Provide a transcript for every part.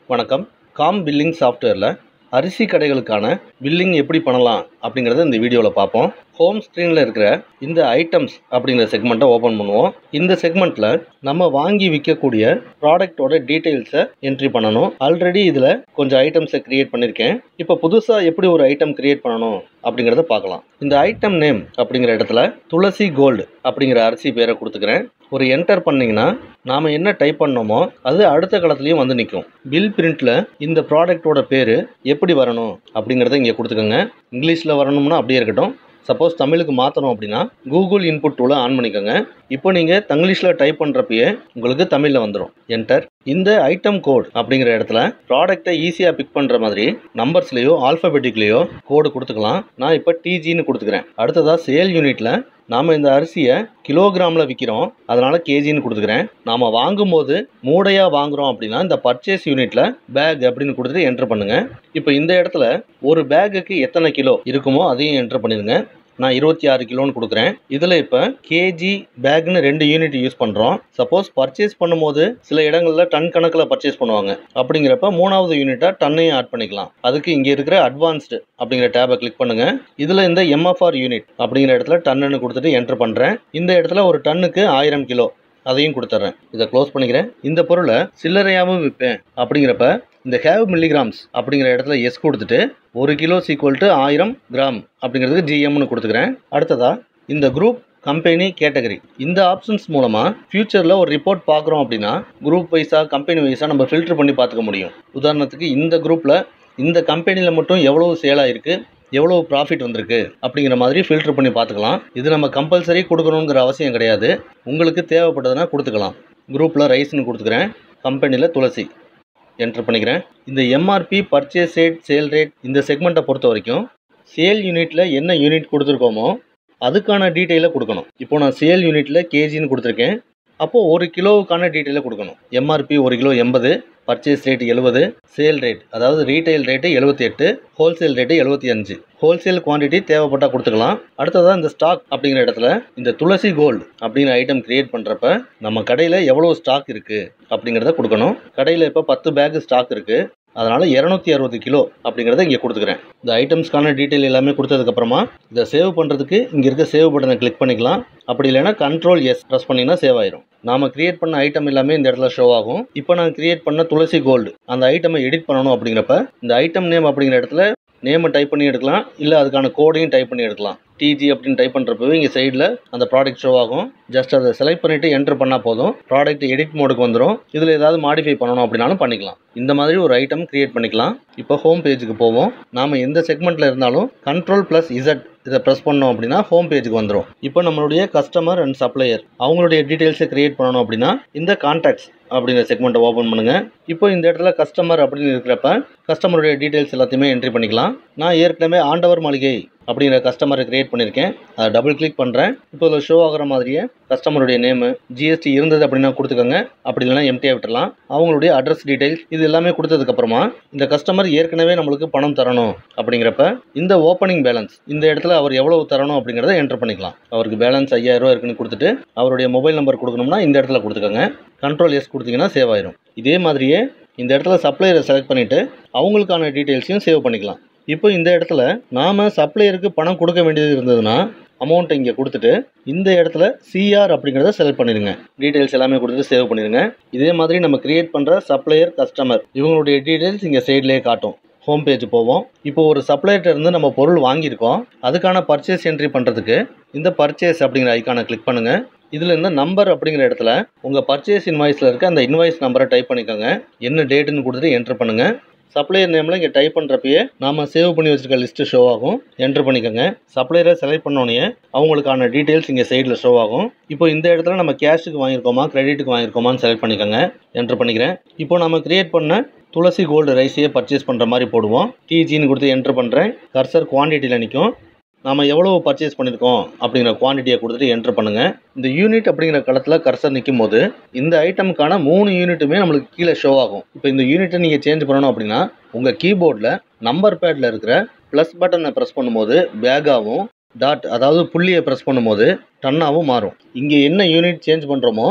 வணக்கம் com billing சாஃப்ட்வேரில் அரிசி கடைகளுக்கான பில்லிங் எப்படி பண்ணலாம் அப்படிங்கிறத இந்த வீடியோவில் பார்ப்போம் ஹோம் ஸ்க்ரீனில் இருக்கிற இந்த ஐட்டம்ஸ் அப்படிங்கிற செக்மெண்ட்டை ஓப்பன் பண்ணுவோம் இந்த செக்மெண்ட்டில் நம்ம வாங்கி விற்கக்கூடிய ப்ராடக்ட்டோட டீட்டெயில்ஸை என்ட்ரி பண்ணணும் ஆல்ரெடி இதில் கொஞ்சம் ஐட்டம்ஸை க்ரியேட் பண்ணியிருக்கேன் இப்போ புதுசாக எப்படி ஒரு ஐட்டம் க்ரியேட் பண்ணணும் அப்படிங்கிறத பார்க்கலாம் இந்த ஐட்டம் நேம் அப்படிங்கிற இடத்துல துளசி கோல்டு அப்படிங்கிற அரிசி பேரை கொடுத்துக்கிறேன் ஒரு என்டர் பண்ணிங்கன்னா நாம் என்ன டைப் பண்ணோமோ அது அடுத்த களத்துலேயும் வந்து நிற்கும் பில் பிரிண்ட்டில் இந்த ப்ராடக்ட்டோட பேர் எப்படி வரணும் அப்படிங்கிறத இங்கே கொடுத்துக்கோங்க இங்கிலீஷில் வரணும்னா அப்படியே இருக்கட்டும் சப்போஸ் தமிழுக்கு மாற்றணும் அப்படின்னா கூகுள் இன்புட் டூலை ஆன் பண்ணிக்கோங்க இப்போ நீங்கள் தங்கிலீஷில் டைப் பண்ணுறப்பயே உங்களுக்கு தமிழில் வந்துடும் என்டர் இந்த ஐட்டம் கோட் அப்படிங்கிற இடத்துல ப்ராடக்ட்டை ஈஸியாக பிக் பண்ணுற மாதிரி நம்பர்ஸ்லேயோ ஆல்ஃபபெட்டிக்லேயோ கோடு கொடுத்துக்கலாம் நான் இப்போ டிஜின்னு கொடுத்துக்கிறேன் அடுத்ததாக சேல் யூனிட்டில் நாம் இந்த அரிசியை கிலோகிராமில் விற்கிறோம் அதனால் கேஜின்னு கொடுத்துக்கிறேன் நாம் வாங்கும்போது மூடையாக வாங்குகிறோம் அப்படின்னா இந்த பர்ச்சேஸ் யூனிட்டில் பேக் அப்படின்னு கொடுத்துட்டு என்ட்ரு பண்ணுங்கள் இப்போ இந்த இடத்துல ஒரு பேக்குக்கு எத்தனை கிலோ இருக்குமோ அதையும் என்ட்ரு பண்ணிடுங்க நான் இருபத்தி ஆறு கிலோன்னு கொடுக்குறேன் இதில் இப்போ கேஜி பேக்னு ரெண்டு யூனிட் யூஸ் பண்ணுறோம் சப்போஸ் பர்ச்சேஸ் பண்ணும்போது சில இடங்களில் டன் கணக்கில் பர்ச்சேஸ் பண்ணுவாங்க அப்படிங்கிறப்ப மூணாவது யூனிட்டாக டன்னையும் ஆட் பண்ணிக்கலாம் அதுக்கு இங்கே இருக்கிற அட்வான்ஸ்டு அப்படிங்கிற டேபை கிளிக் பண்ணுங்கள் இதில் இந்த எம்எஃப்ஆர் யூனிட் அப்படிங்கிற இடத்துல டன்னுன்னு கொடுத்துட்டு என்ட்ரு பண்ணுறேன் இந்த இடத்துல ஒரு டன்னுக்கு ஆயிரம் கிலோ அதையும் கொடுத்துட்றேன் இதை க்ளோஸ் பண்ணிக்கிறேன் இந்த பொருளை சில்லறையாகவும் விற்பேன் அப்படிங்கிறப்ப இந்த ஹேவ் மில்லிகிராம்ஸ் அப்படிங்கிற இடத்துல எஸ் கொடுத்துட்டு ஒரு கிலோ சீக்குவல் டு ஆயிரம் கிராம் அப்படிங்கிறதுக்கு ஜிஎம்னு கொடுத்துக்கிறேன் அடுத்ததா இந்த குரூப் கம்பெனி கேட்டகரி இந்த ஆப்ஷன்ஸ் மூலமாக ஃப்யூச்சரில் ஒரு ரிப்போர்ட் பார்க்குறோம் அப்படின்னா குரூப் வைஸாக கம்பெனி வைஸாக நம்ம ஃபில்டர் பண்ணி பார்த்துக்க முடியும் உதாரணத்துக்கு இந்த குரூப்பில் இந்த கம்பெனியில் மட்டும் எவ்வளோ சேல் ஆயிருக்கு எவ்வளோ ப்ராஃபிட் வந்திருக்கு அப்படிங்கிற மாதிரி ஃபில்டர் பண்ணி பார்த்துக்கலாம் இது நம்ம கம்பல்சரி கொடுக்கணுங்கிற அவசியம் கிடையாது உங்களுக்கு தேவைப்பட்டதுன்னா கொடுத்துக்கலாம் குரூப்பில் ரைஸ்னு கொடுத்துக்கிறேன் கம்பெனியில் துளசி என்ட்ரு பண்ணிக்கிறேன் இந்த MRP purchase rate sale rate இந்த செக்மெண்ட்டை பொறுத்த வரைக்கும் சேல் யூனிட்டில் என்ன யூனிட் கொடுத்துருக்கோமோ அதுக்கான டீட்டெயிலை கொடுக்கணும் இப்போ நான் சேல் யூனிட்டில் கேஜின்னு கொடுத்துருக்கேன் அப்போது ஒரு கிலோவுக்கான டீட்டெயிலை கொடுக்கணும் எம்ஆர்பி ஒரு கிலோ எண்பது பர்ச்சேஸ் ரேட் எழுபது சேல் ரேட் அதாவது ரீட்டைல் ரேட்டு எழுபத்தி எட்டு ஹோல்சேல் ரேட்டு எழுபத்தி அஞ்சு ஹோல்சேல் குவான்டிட்டி தேவைப்பட்டால் கொடுத்துக்கலாம் அடுத்ததாக இந்த ஸ்டாக் அப்படிங்கிற இடத்துல இந்த துளசி கோல்டு அப்படிங்கிற ஐட்டம் கிரியேட் பண்ணுறப்ப நம்ம கடையில் எவ்வளோ ஸ்டாக் இருக்குது அப்படிங்கிறத கொடுக்கணும் கடையில் இப்போ பத்து பேக் ஸ்டாக் இருக்குது அதனால் இரநூத்தி அறுபது கிலோ அப்படிங்கிறத இங்கே கொடுத்துக்கிறேன் இந்த ஐட்டம்ஸ்க்கான டீட்டெயில் எல்லாமே கொடுத்ததுக்கப்புறமா இதை சேவ் பண்ணுறதுக்கு இங்கே இருக்க சேவ் பட்டனை கிளிக் பண்ணிக்கலாம் அப்படி இல்லைன்னா கண்ட்ரோல் எஸ் ப்ரெஸ் பண்ணிங்கன்னா சேவ் ஆயிரும் நாம கிரியேட் பண்ண ஐட்டம் எல்லாமே இந்த இடத்துல ஷோ ஆகும் இப்போ நான் கிரியேட் பண்ண துளசி கோல்டு அந்த ஐட்டமை எடிட் பண்ணணும் அப்படிங்கிறப்ப இந்த ஐட்டம் நேம் அப்படிங்கிற இடத்துல நேமை டைப் பண்ணி எடுக்கலாம் இல்லை அதுக்கான கோடையும் டைப் பண்ணி எடுக்கலாம் டிஜி அப்படின்னு டைப் பண்ணுறப்பவே இங்கே சைடில் அந்த ப்ராடக்ட் ஷோ ஆகும் ஜஸ்ட் அதை செலக்ட் பண்ணிவிட்டு என்ட்ரு பண்ணால் போதும் ப்ராடக்ட் எடிட் மோடுக்கு வந்துடும் இதில் ஏதாவது மாடிஃபை பண்ணணும் அப்படின்னாலும் பண்ணிக்கலாம் இந்த மாதிரி ஒரு ஐட்டம் கிரியேட் பண்ணிக்கலாம் இப்போ ஹோம் பேஜுக்கு போவோம் நாம் எந்த செக்மெண்ட்டில் இருந்தாலும் கண்ட்ரோல் ப்ளஸ் இசட் இதை ப்ரெஸ் பண்ணோம் அப்படின்னா ஹோம் பேஜுக்கு வந்துடும் இப்போ நம்மளுடைய கஸ்டமர் அண்ட் சப்ளையர் அவங்களுடைய டீட்டெயில்ஸை கிரியேட் பண்ணணும் அப்படின்னா இந்த கான்டாக்ட்ஸ் அப்படிங்கிற செக்மெண்ட்டை ஓப்பன் பண்ணுங்கள் இப்போ இந்த இடத்துல கஸ்டமர் அப்படின்னு இருக்கிறப்ப கஸ்டமருடைய டீட்டெயில்ஸ் எல்லாத்தையுமே என்ட்ரி பண்ணிக்கலாம் நான் ஏற்கனவே ஆண்டவர் மாளிகை அப்படிங்கிற கஸ்டமரை கிரியேட் பண்ணியிருக்கேன் அதை டபுள் கிளிக் பண்ணுறேன் இப்போ இதில் ஷோ ஆகிற மாதிரியே கஸ்டமருடைய நேமு ஜிஎஸ்டி இருந்தது அப்படின்னா கொடுத்துக்கோங்க அப்படி இல்லைனா எம்டியாக விட்டுறலாம் அவங்களுடைய அட்ரஸ் டீடைல்ஸ் இது எல்லாமே கொடுத்ததுக்கப்புறமா இந்த கஸ்டமர் ஏற்கனவே நம்மளுக்கு பணம் தரணும் அப்படிங்கிறப்ப இந்த ஓப்பனிங் பேலன்ஸ் இந்த இடத்துல அவர் எவ்வளவு தரணும் அப்படிங்கிறத என்டர் பண்ணிக்கலாம் அவருக்கு பேலன்ஸ் ஐயாயிரம் இருக்குன்னு கொடுத்துட்டு அவருடைய மொபைல் நம்பர் கொடுக்கணும்னா இந்த இடத்துல கொடுத்துக்கோங்க கண்ட்ரோல் எஸ் கொடுத்தீங்கன்னா சேவ் ஆயிரும் இதே மாதிரியே இந்த இடத்துல சப்ளையரை செலக்ட் பண்ணிவிட்டு அவங்களுக்கான டீட்டெயில்ஸையும் சேவ் பண்ணிக்கலாம் இப்போ இந்த இடத்துல நாம் சப்ளையருக்கு பணம் கொடுக்க வேண்டியது இருந்ததுன்னா அமௌண்ட்டை இங்கே கொடுத்துட்டு இந்த இடத்துல சிஆர் அப்படிங்கிறத செலக்ட் பண்ணிடுங்க டீட்டெயில்ஸ் எல்லாமே கொடுத்துட்டு சேவ் பண்ணிடுங்க இதே மாதிரி நம்ம கிரியேட் பண்ணுற சப்ளையர் கஸ்டமர் இவங்களுடைய டீட்டெயில்ஸ் இங்கே சைட்லேயே காட்டும் ஹோம் பேஜ் போவோம் இப்போ ஒரு சப்ளையர்ட்ட இருந்து நம்ம பொருள் வாங்கியிருக்கோம் அதுக்கான பர்ச்சேஸ் என்ட்ரி பண்ணுறதுக்கு இந்த பர்ச்சேஸ் அப்படிங்கிற ஐக்கானை கிளிக் பண்ணுங்கள் இதில் இந்த நம்பர் அப்படிங்கிற இடத்துல உங்கள் பர்ச்சேஸ் இன்வாய்ஸில் இருக்க அந்த இன்வாய்ஸ் நம்பரை டைப் பண்ணிக்கோங்க என்ன டேட்டுன்னு கொடுத்துட்டு என்ட்ரு பண்ணுங்கள் சப்ளையர் நேமில் இங்கே டைப் பண்ணுறப்பயே நாம் சேவ் பண்ணி வச்சுருக்க லிஸ்ட்டு ஷோ ஆகும் என்ட்ரு பண்ணிக்கோங்க சப்ளையரை செலக்ட் பண்ணோன்னே அவங்களுக்கான டீட்டெயில்ஸ் இங்கே சைடில் ஷோ ஆகும் இப்போ இந்த இடத்துல நம்ம கேஷுக்கு வாங்கியிருக்கோமா கிரெடிட்டுக்கு வாங்கியிருக்கோமான்னு செலக்ட் பண்ணிக்கோங்க என்ட்ரு பண்ணிக்கிறேன் இப்போ நம்ம கிரியேட் பண்ண துளசி கோல்டு ரைஸையே பர்ச்சேஸ் பண்ணுற மாதிரி போடுவோம் டிஜின்னு கொடுத்து என்ட்ரு பண்ணுறேன் கர்சர் குவான்டிட்டியில் நிற்கும் நாம் எவ்வளோ பர்ச்சேஸ் பண்ணியிருக்கோம் அப்படிங்கிற குவான்டிட்டியை கொடுத்துட்டு என்ட்ரு பண்ணுங்கள் இந்த யூனிட் அப்படிங்கிற களத்தில் கர்சர் நிற்கும் போது இந்த ஐட்டமுக்கான மூணு யூனிட்டுமே நம்மளுக்கு கீழே ஷோ ஆகும் இப்போ இந்த யூனிட்டை நீங்கள் சேஞ்ச் பண்ணணும் அப்படின்னா உங்கள் கீபோர்டில் நம்பர் பேடில் இருக்கிற ப்ளஸ் பட்டனை ப்ரெஸ் பண்ணும்போது பேக்காகவும் டாட் அதாவது புள்ளியை ப்ரெஸ் பண்ணும்போது டன்னாகவும் மாறும் இங்கே என்ன யூனிட் சேஞ்ச் பண்ணுறோமோ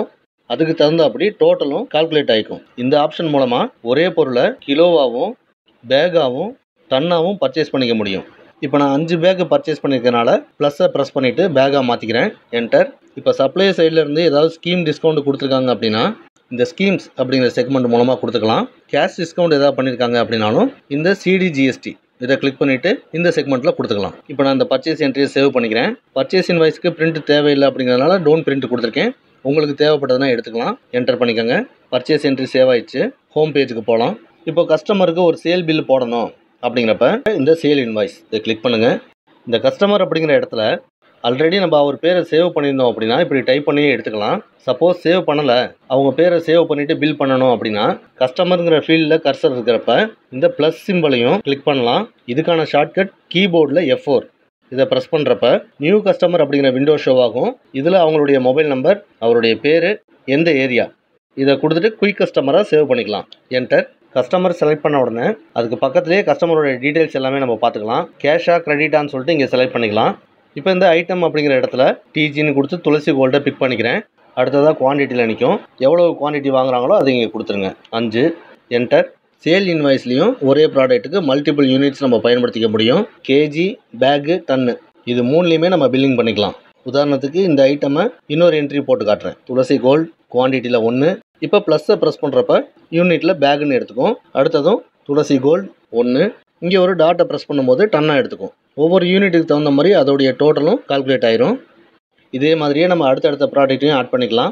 அதுக்கு தகுந்தாப்படி டோட்டலும் கால்குலேட் ஆகிக்கும் இந்த ஆப்ஷன் மூலமாக ஒரே பொருளை கிலோவாகவும் பேக்காகவும் டன்னாகவும் பர்ச்சேஸ் பண்ணிக்க முடியும் இப்போ நான் அஞ்சு பேக்கு பர்ச்சேஸ் பண்ணியிருக்கனால ப்ளஸ்ஸை ப்ரெஸ் பண்ணிவிட்டு பேக்காக மாற்றிக்கிறேன் என்டர் இப்போ சப்ளையர் சைட்லேருந்து ஏதாவது ஸ்கீம் டிஸ்கவுண்ட் கொடுத்துருக்காங்க அப்படின்னா இந்த ஸ்கீம்ஸ் அப்படிங்கிற செக்மெண்ட் மூலமாக கொடுத்துக்கலாம் கேஷ் டிஸ்கவுண்ட் ஏதாவது பண்ணியிருக்காங்க அப்படின்னாலும் இந்த சிடிஜிஎஸ்டி இதை கிளிக் பண்ணிவிட்டு இந்த செக்மெண்ட்டில் கொடுத்துக்கலாம் இப்போ நான் இந்த பர்ச்சேஸ் என்ட்ரியை சேவ் பண்ணிக்கிறேன் பர்ச்சேஸ் இன்வாய்ஸ்க்கு பிரிண்ட் தேவையில்லை அப்படிங்கிறதுனால டோன் பிரிண்ட் கொடுத்துருக்கேன் உங்களுக்கு தேவைப்பட்டதுனா எடுத்துக்கலாம் என்டர் பண்ணிக்கோங்க பர்ச்சேஸ் என்ட்ரி சேவ் ஆயிடுச்சு ஹோம் பேஜுக்கு போகலாம் இப்போ கஸ்டமருக்கு ஒரு சேல் பில் போடணும் அப்படிங்கிறப்ப இந்த சேல் இன்வாய்ஸ் இதை கிளிக் பண்ணுங்கள் இந்த கஸ்டமர் அப்படிங்கிற இடத்துல ஆல்ரெடி நம்ம அவர் பேரை சேவ் பண்ணியிருந்தோம் அப்படின்னா இப்படி டைப் பண்ணியே எடுத்துக்கலாம் சப்போஸ் சேவ் பண்ணலை அவங்க பேரை சேவ் பண்ணிவிட்டு பில் பண்ணணும் அப்படின்னா கஸ்டமருங்கிற ஃபீல்டில் கர்சர் இருக்கிறப்ப இந்த ப்ளஸ் சிம்பிளையும் கிளிக் பண்ணலாம் இதுக்கான ஷார்ட்கட் கீபோர்டில் எஃப் ஃபோர் இதை ப்ரெஸ் பண்ணுறப்ப நியூ கஸ்டமர் அப்படிங்கிற விண்டோ ஷோ ஆகும் இதில் அவங்களுடைய மொபைல் நம்பர் அவருடைய பேர் எந்த ஏரியா இதை கொடுத்துட்டு குயிக் கஸ்டமராக சேவ் பண்ணிக்கலாம் என்டர் கஸ்டமர் செலக்ட் பண்ண உடனே அதுக்கு பக்கத்துலேயே கஸ்டமரோட டீட்டெயில்ஸ் எல்லாமே நம்ம பார்த்துக்கலாம் கேஷா கிரெடிட்டான்னு சொல்லிட்டு இங்கே செலக்ட் பண்ணிக்கலாம் இப்போ இந்த ஐட்டம் அப்படிங்கிற இடத்துல டிஜின்னு கொடுத்து துளசி கோல்டை பிக் பண்ணிக்கிறேன் அடுத்ததாக குவான்டிட்டியில் நிற்கும் எவ்வளோ குவான்டிட்டி வாங்குறாங்களோ அதை இங்கே கொடுத்துருங்க அஞ்சு என்டர் சேல் இன்வாய்ஸ்லேயும் ஒரே ப்ராடக்ட்டுக்கு மல்டிபிள் யூனிட்ஸ் நம்ம பயன்படுத்திக்க முடியும் கேஜி பேக்கு டன்னு இது மூணுலேயுமே நம்ம பில்லிங் பண்ணிக்கலாம் உதாரணத்துக்கு இந்த ஐட்டமை இன்னொரு என்ட்ரி போட்டு காட்டுறேன் துளசி கோல்ட் குவான்டிட்டியில் ஒன்று இப்போ ப்ளஸ்ஸை ப்ரெஸ் பண்ணுறப்ப யூனிட்டில் பேக்குன்னு எடுத்துக்கும் அடுத்ததும் துளசி கோல்ட் ஒன்று இங்கே ஒரு டாட்டை ப்ரெஸ் பண்ணும்போது டன்னாக எடுத்துக்கும் ஒவ்வொரு யூனிட்டுக்கு தகுந்த மாதிரி அதோடைய டோட்டலும் கால்குலேட் ஆயிரும் இதே மாதிரியே நம்ம அடுத்தடுத்த ப்ராடக்ட்டையும் ஆட் பண்ணிக்கலாம்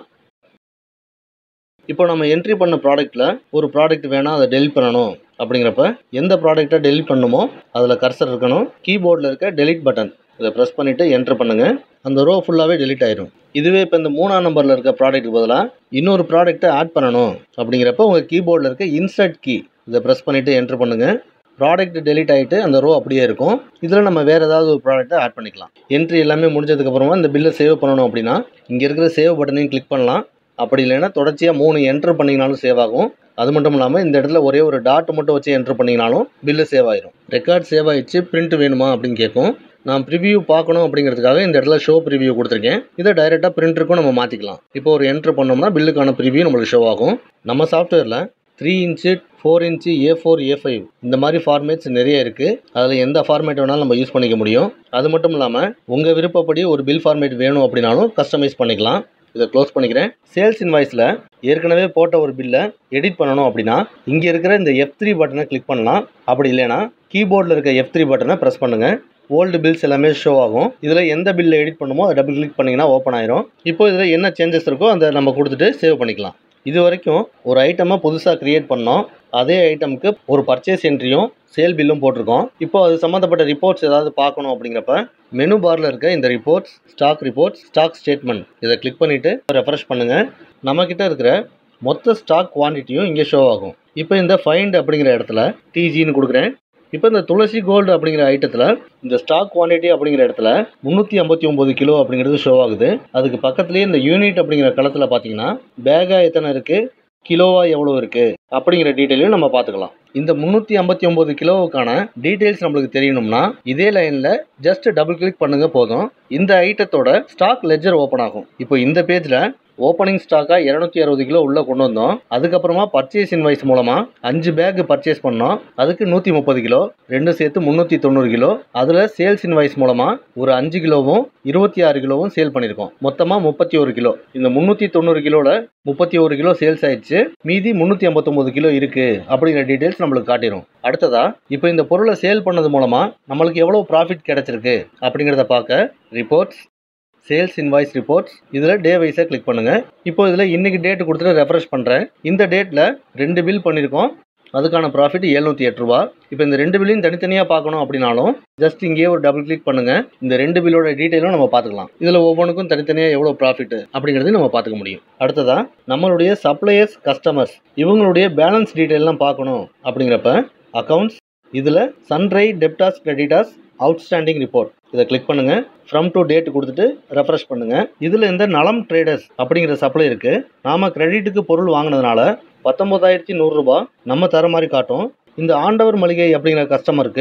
இப்போ நம்ம என்ட்ரி பண்ண ப்ராடக்ட்டில் ஒரு ப்ராடக்ட் வேணால் அதை டெலிட் பண்ணணும் அப்படிங்கிறப்ப எந்த ப்ராடக்ட்டை டெலிட் பண்ணணுமோ அதில் கர்சர் இருக்கணும் கீபோர்டில் இருக்க டெலிட் பட்டன் இதை ப்ரெஸ் பண்ணிவிட்டு என்ட்ரு பண்ணுங்கள் அந்த ரோ ஃபுல்லாகவே டெலிட் ஆயிரும் இதுவே இப்போ இந்த மூணாம் நம்பரில் இருக்க ப்ராடக்ட்டுக்கு பதிலாக இன்னொரு ப்ராடக்ட்டை ஆட் பண்ணணும் அப்படிங்கிறப்ப உங்கள் கீபோர்டில் இருக்க இன்சர்ட் கீ இதை ப்ரெஸ் பண்ணிவிட்டு என்ட்ரு பண்ணுங்கள் ப்ராடக்ட் டெலிட் ஆகிட்டு அந்த ரோ அப்படியே இருக்கும் இதில் நம்ம வேறு ஏதாவது ஒரு ப்ராடக்ட்டை ஆட் பண்ணிக்கலாம் என்ட்ரி எல்லாமே முடிஞ்சதுக்கப்புறமா இந்த பில்லை சேவ் பண்ணணும் அப்படின்னா இங்கே இருக்கிற சேவ் பட்டனையும் கிளிக் பண்ணலாம் அப்படி இல்லைன்னா தொடர்ச்சியாக மூணு என்ட்ரு பண்ணிங்கனாலும் சேவ் ஆகும் அது மட்டும் இல்லாமல் இந்த இடத்துல ஒரே ஒரு டாட் மட்டும் வச்சு என்ட்ரு பண்ணிங்கனாலும் பில்லு சேவ் ஆயிரும் ரெக்கார்ட் சேவ் ஆயிடுச்சு பிரிண்ட் வேணுமா அப்படின்னு கேட்கும் நான் ப்ரிவியூ பார்க்கணும் அப்படிங்கிறதுக்காக இந்த இடத்துல ஷோ ப்ரிவியூ கொடுத்துருக்கேன் இதை டைரெக்டாக பிரிண்டருக்கும் நம்ம மாற்றிக்கலாம் இப்போ ஒரு என்ட்ரு பண்ணோம்னா பில்லுக்கான ப்ரிவியூ நம்மளுக்கு ஷோ ஆகும் நம்ம சாஃப்ட்வேரில் three inch four inch A four A five இந்த மாதிரி ஃபார்மேட்ஸ் நிறைய இருக்குது அதில் எந்த ஃபார்மேட் வேணாலும் நம்ம யூஸ் பண்ணிக்க முடியும் அது மட்டும் இல்லாமல் உங்கள் விருப்பப்படி ஒரு பில் ஃபார்மேட் வேணும் அப்படின்னாலும் கஸ்டமைஸ் பண்ணிக்கலாம் இதை க்ளோஸ் பண்ணிக்கிறேன் சேல்ஸ் இன்வாய்ஸில் ஏற்கனவே போட்ட ஒரு பில்லை எடிட் பண்ணணும் அப்படின்னா இங்கே இருக்கிற இந்த எஃப் த்ரீ பட்டனை கிளிக் பண்ணலாம் அப்படி இல்லைன்னா கீபோர்டில் இருக்க எஃப் த்ரீ பட்டனை ப்ரெஸ் பண்ணுங்கள் ஓல்டு பில்ஸ் எல்லாமே ஷோ ஆகும் இதில் எந்த பில்லை எடிட் பண்ணுமோ அதை டபுள் கிளிக் பண்ணிங்கன்னா ஓப்பன் ஆயிரும் இப்போ இதில் என்ன சேஞ்சஸ் இருக்கோ அதை நம்ம கொடுத்துட்டு சேவ் பண்ணிக்கலாம் இது வரைக்கும் ஒரு ஐட்டமை புதுசாக க்ரியேட் பண்ணோம் அதே ஐட்டமுக்கு ஒரு பர்ச்சேஸ் என்ட்ரியும் சேல் பில்லும் போட்டிருக்கோம் இப்போ அது சம்மந்தப்பட்ட ரிப்போர்ட்ஸ் ஏதாவது பார்க்கணும் அப்படிங்கிறப்ப மெனு பாரில் இருக்க இந்த reports stock reports stock statement இதை கிளிக் பண்ணிவிட்டு ரெஃப்ரெஷ் பண்ணுங்கள் நம்மக்கிட்ட இருக்கிற மொத்த ஸ்டாக் குவான்டிட்டியும் இங்கே ஷோ ஆகும் இப்போ இந்த ஃபைண்ட் அப்படிங்கிற இடத்துல டிஜின்னு கொடுக்குறேன் இப்போ இந்த துளசி கோல்டு அப்படிங்கிற ஐட்டத்தில் இந்த ஸ்டாக் குவான்டிட்டி அப்படிங்கிற இடத்துல முந்நூற்றி ஐம்பத்தி ஒம்பது கிலோ அப்படிங்கிறது ஷோ ஆகுது அதுக்கு பக்கத்துலேயே இந்த யூனிட் அப்படிங்கிற களத்தில் பார்த்தீங்கன்னா பேகா எத்தனை இருக்குது கிலோவா எவ்வளோ இருக்குது அப்படிங்கிற டீட்டெயிலையும் நம்ம பார்த்துக்கலாம் இந்த முந்நூற்றி ஐம்பத்தி ஒம்பது கிலோவுக்கான டீட்டெயில்ஸ் நம்மளுக்கு தெரியணும்னா இதே லைனில் ஜஸ்ட் டபுள் கிளிக் பண்ணுங்க போதும் இந்த ஐட்டத்தோட ஸ்டாக் லெஜர் ஓப்பன் ஆகும் இப்போ இந்த பேஜில் ஓப்பனிங் ஸ்டாக்காக இரநூத்தி அறுபது கிலோ உள்ளே கொண்டு வந்தோம் அதுக்கப்புறமா பர்ச்சேஸ் இன்வாய்ஸ் மூலமாக அஞ்சு பேக் பர்ச்சேஸ் பண்ணோம் அதுக்கு நூற்றி முப்பது கிலோ ரெண்டும் சேர்த்து முந்நூற்றி தொண்ணூறு கிலோ அதில் சேல்ஸ் இன்வாய்ஸ் மூலமாக ஒரு அஞ்சு கிலோவும் இருபத்தி ஆறு கிலோவும் சேல் பண்ணியிருக்கோம் மொத்தமாக முப்பத்தி ஒரு கிலோ இந்த முந்நூற்றி தொண்ணூறு கிலோவில் முப்பத்தி ஒரு கிலோ சேல்ஸ் ஆயிடுச்சு மீதி முந்நூற்றி ஐம்பத்தொம்போது கிலோ இருக்குது அப்படிங்கிற டீட்டெயில்ஸ் நம்மளுக்கு காட்டிடும் அடுத்ததா இப்போ இந்த பொருளை சேல் பண்ணது மூலமாக நம்மளுக்கு எவ்வளோ ப்ராஃபிட் கிடைச்சிருக்கு அப்படிங்கிறத பார்க்க ரிப்போர்ட்ஸ் சேல்ஸ் இன்வாய்ஸ் ரிப்போர்ட்ஸ் இதில் டே வைஸாக கிளிக் பண்ணுங்கள் இப்போ இதில் இன்றைக்கி டேட் கொடுத்துட்டு ரெஃப்ரெஷ் பண்ணுறேன் இந்த டேட்டில் ரெண்டு பில் பண்ணியிருக்கோம் அதுக்கான ப்ராஃபிட் எழுநூற்றி எட்டு ரூபா இப்போ இந்த ரெண்டு பில்லையும் தனித்தனியாக பார்க்கணும் அப்படின்னாலும் ஜஸ்ட் இங்கேயே ஒரு டபுள் கிளிக் பண்ணுங்கள் இந்த ரெண்டு பில்லோட டீட்டெயிலும் நம்ம பார்த்துக்கலாம் இதில் ஒவ்வொன்றுக்கும் தனித்தனியாக எவ்வளோ ப்ராஃபிட் அப்படிங்கிறதையும் நம்ம பார்த்துக்க முடியும் அடுத்ததாக நம்மளுடைய சப்ளையர்ஸ் கஸ்டமர்ஸ் இவங்களுடைய பேலன்ஸ் டீட்டெயிலாம் பார்க்கணும் அப்படிங்கிறப்ப அக்கௌண்ட்ஸ் இதில் sundry debtors creditors outstanding report இதை கிளிக் பண்ணுங்க ஃப்ரம் டு டேட் கொடுத்துட்டு ரெஃப்ரெஷ் பண்ணுங்க இதில் இந்த நலம் ட்ரேடர்ஸ் அப்படிங்கிற சப்ளை இருக்கு நாம கிரெடிட்டுக்கு பொருள் வாங்கினதுனால பத்தொன்பதாயிரத்தி நூறுரூபா நம்ம தர மாதிரி காட்டும் இந்த ஆண்டவர் மளிகை அப்படிங்கிற கஸ்டமருக்கு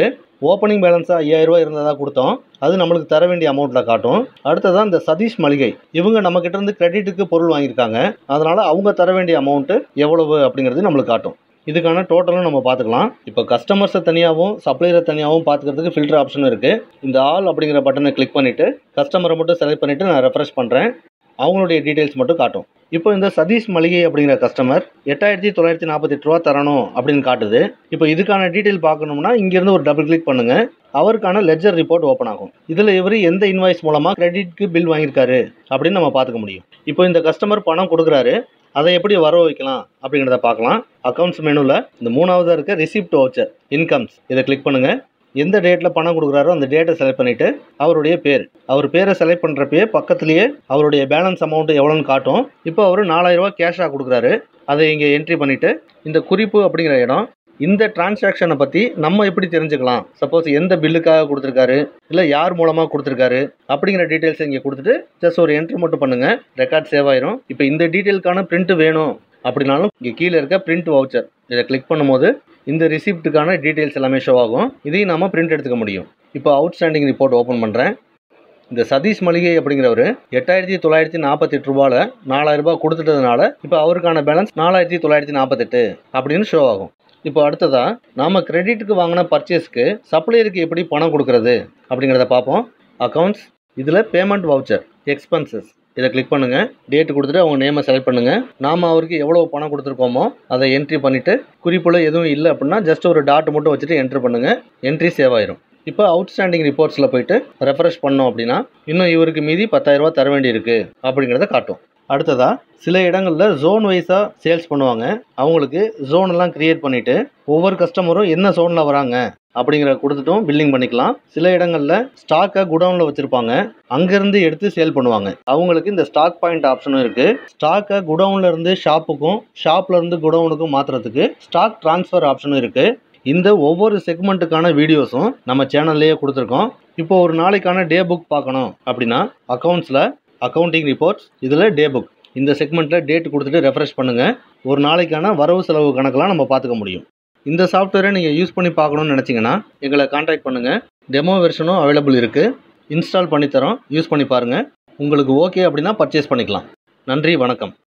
ஓப்பனிங் பேலன்ஸாக ஐயாயிரரூவா இருந்ததாக கொடுத்தோம் அது நம்மளுக்கு தர வேண்டிய அமௌண்ட்டில் காட்டும் அடுத்ததான் இந்த சதீஷ் மளிகை இவங்க நம்மக்கிட்ட இருந்து கிரெடிட்டுக்கு பொருள் வாங்கியிருக்காங்க அதனால் அவங்க தர வேண்டிய அமௌண்ட்டு எவ்வளவு அப்படிங்கிறது நம்மளுக்கு காட்டும் இதுக்கான டோட்டலும் நம்ம பார்த்துக்கலாம் இப்போ கஸ்டமர்ஸை தனியாகவும் சப்ளையரை தனியாகவும் பார்த்துக்கிறதுக்கு ஃபில்டர் ஆப்ஷன் இருக்குது இந்த ஆல் அப்படிங்கிற பட்டனை கிளிக் பண்ணிவிட்டு கஸ்டமரை மட்டும் செலக்ட் பண்ணிவிட்டு நான் ரெஃப்ரெஷ் பண்ணுறேன் அவங்களுடைய டீட்டெயில்ஸ் மட்டும் காட்டும் இப்போ இந்த சதீஷ் மளிகை அப்படிங்கிற கஸ்டமர் எட்டாயிரத்தி தொள்ளாயிரத்தி நாற்பத்தெட்டு ரூபா தரணும் அப்படின்னு காட்டுது இப்போ இதுக்கான டீட்டெயில் பார்க்கணும்னா இங்கேருந்து ஒரு டபுள் கிளிக் பண்ணுங்கள் அவருக்கான லெஜர் ரிப்போர்ட் ஓப்பன் ஆகும் இதில் இவர் எந்த இன்வாய்ஸ் மூலமாக கிரெடிட்க்கு பில் வாங்கியிருக்காரு அப்படின்னு நம்ம பார்த்துக்க முடியும் இப்போ இந்த கஸ்டமர் பணம் கொடுக்குறாரு அதை எப்படி வர வைக்கலாம் அப்படிங்கிறத பார்க்கலாம் அக்கௌண்ட்ஸ் மெனுவில் இந்த மூணாவதாக இருக்க ரிசிப்ட் வவுச்சர் இன்கம்ஸ் இதை கிளிக் பண்ணுங்கள் எந்த டேட்டில் பணம் கொடுக்குறாரோ அந்த டேட்டை செலக்ட் பண்ணிவிட்டு அவருடைய பேர் அவர் பேரை செலக்ட் பண்ணுறப்பயே பக்கத்துலேயே அவருடைய பேலன்ஸ் அமௌண்ட் எவ்வளோன்னு காட்டும் இப்போ அவர் நாலாயிரரூவா கேஷாக கொடுக்குறாரு அதை இங்கே என்ட்ரி பண்ணிவிட்டு இந்த குறிப்பு அப்படிங்கிற இடம் இந்த டிரான்சாக்ஷனை பற்றி நம்ம எப்படி தெரிஞ்சுக்கலாம் சப்போஸ் எந்த பில்லுக்காக கொடுத்துருக்காரு இல்லை யார் மூலமாக கொடுத்துருக்காரு அப்படிங்கிற டீட்டெயில்ஸ் இங்கே கொடுத்துட்டு ஜஸ்ட் ஒரு என்ட்ரி மட்டும் பண்ணுங்கள் ரெக்கார்ட் சேவ் ஆயிரும் இப்போ இந்த டீட்டெயிலுக்கான பிரிண்ட் வேணும் அப்படின்னாலும் இங்கே கீழே இருக்க பிரிண்ட் வவுச்சர் இதை கிளிக் பண்ணும்போது இந்த ரிசிப்ட்டுக்கான டீட்டெயில்ஸ் எல்லாமே ஷோ ஆகும் இதையும் நம்ம பிரிண்ட் எடுத்துக்க முடியும் இப்போ அவுட்ஸ்டாண்டிங் ரிப்போர்ட் ஓப்பன் பண்ணுறேன் இந்த சதீஷ் மளிகை அப்படிங்கிறவர் எட்டாயிரத்தி தொள்ளாயிரத்தி நாற்பத்தெட்டு ரூபாவில் நாலாயிரம் ரூபாய் கொடுத்துட்டதுனால இப்போ அவருக்கான பேலன்ஸ் நாலாயிரத்தி தொள்ளாயிரத்தி நாற்பத்தெட்டு அப்படின்னு ஷோ ஆகும் இப்போ அடுத்ததாக நாம் கிரெடிட்டுக்கு வாங்கின பர்ச்சேஸ்க்கு சப்ளையருக்கு எப்படி பணம் கொடுக்கறது அப்படிங்கிறத பார்ப்போம் அக்கௌண்ட்ஸ் இதில் பேமெண்ட் வவுச்சர் எக்ஸ்பென்சஸ் இதை கிளிக் பண்ணுங்கள் டேட் கொடுத்துட்டு அவங்க நேமை செலக்ட் பண்ணுங்கள் நாம் அவருக்கு எவ்வளோ பணம் கொடுத்துருக்கோமோ அதை என்ட்ரி பண்ணிவிட்டு குறிப்புல எதுவும் இல்லை அப்படின்னா ஜஸ்ட் ஒரு டாட் மட்டும் வச்சுட்டு என்ட்ரி பண்ணுங்கள் என்ட்ரி சேவ் ஆயிரும் இப்போ அவுட்ஸ்டாண்டிங் ரிப்போர்ட்ஸில் போயிட்டு ரெஃப்ரெஷ் பண்ணோம் அப்படின்னா இன்னும் இவருக்கு மீதி பத்தாயிரரூபா தர வேண்டியிருக்கு அப்படிங்கிறத காட்டும் அடுத்ததாக சில இடங்களில் ஜோன் வைஸாக சேல்ஸ் பண்ணுவாங்க அவங்களுக்கு ஜோன் எல்லாம் கிரியேட் பண்ணிவிட்டு ஒவ்வொரு கஸ்டமரும் என்ன ஜோனில் வராங்க அப்படிங்கிற கொடுத்துட்டும் பில்லிங் பண்ணிக்கலாம் சில இடங்களில் ஸ்டாக்கை குடவுனில் வச்சுருப்பாங்க அங்கேருந்து எடுத்து சேல் பண்ணுவாங்க அவங்களுக்கு இந்த ஸ்டாக் பாயிண்ட் ஆப்ஷனும் இருக்குது ஸ்டாக்கை குடவுன்ல இருந்து ஷாப்புக்கும் ஷாப்ல இருந்து குடவுனுக்கும் மாற்றுறதுக்கு ஸ்டாக் ட்ரான்ஸ்ஃபர் ஆப்ஷனும் இருக்குது இந்த ஒவ்வொரு செக்மெண்ட்டுக்கான வீடியோஸும் நம்ம சேனல்லையே கொடுத்துருக்கோம் இப்போ ஒரு நாளைக்கான டே புக் பார்க்கணும் அப்படின்னா அக்கௌண்ட்ஸில் அக்கௌண்டிங் ரிப்போர்ட்ஸ் இதில் டே புக் இந்த செக்மெண்ட்டில் டேட் கொடுத்துட்டு ரெஃப்ரெஷ் பண்ணுங்கள் ஒரு நாளைக்கான வரவு செலவு கணக்கெலாம் நம்ம பார்த்துக்க முடியும் இந்த சாஃப்ட்வேரை நீங்கள் யூஸ் பண்ணி பார்க்கணுன்னு நினச்சிங்கன்னா எங்களை காண்டாக்ட் பண்ணுங்கள் டெமோ வெர்ஷனும் அவைலபிள் இருக்குது இன்ஸ்டால் பண்ணித்தரோம் யூஸ் பண்ணி பாருங்கள் உங்களுக்கு ஓகே அப்படின்னா பர்ச்சேஸ் பண்ணிக்கலாம் நன்றி வணக்கம்